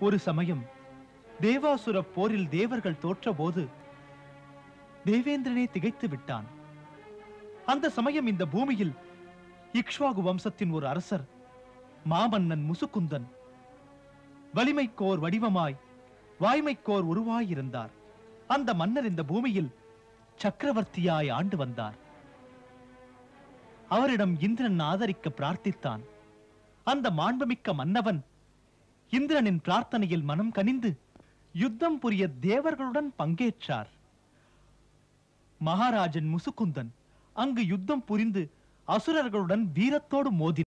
ஒரு சமயம் தேவாசுர போரில் தேவர்கள் தோற்றபோது தேவேந்திரனே திகைத்து விட்டான் அந்த சமயம் இந்த பூமியில் இக்ஷ்வாகு வம்சத்தின் ஒரு அரசர் மாமன்னன் முசுகுந்தன் வலிமைக்கோர் வடிவமாய் வாய்மைக்கோர் உருவாயிருந்தார் அந்த மன்னர் இந்த பூமியில் சக்கரவர்த்தியாய் ஆண்டு வந்தார் அவரிடம் இந்திரன் ஆதரிக்க பிரார்த்தித்தான் அந்த மாண்புமிக்க மன்னவன் இந்திரனின் பிரார்த்தனையில் மனம் கனிந்து யுத்தம் புரிய தேவர்களுடன் பங்கேற்றார் மகாராஜன் முசுகுந்தன் அங்கு யுத்தம் புரிந்து அசுரர்களுடன் வீரத்தோடு மோதி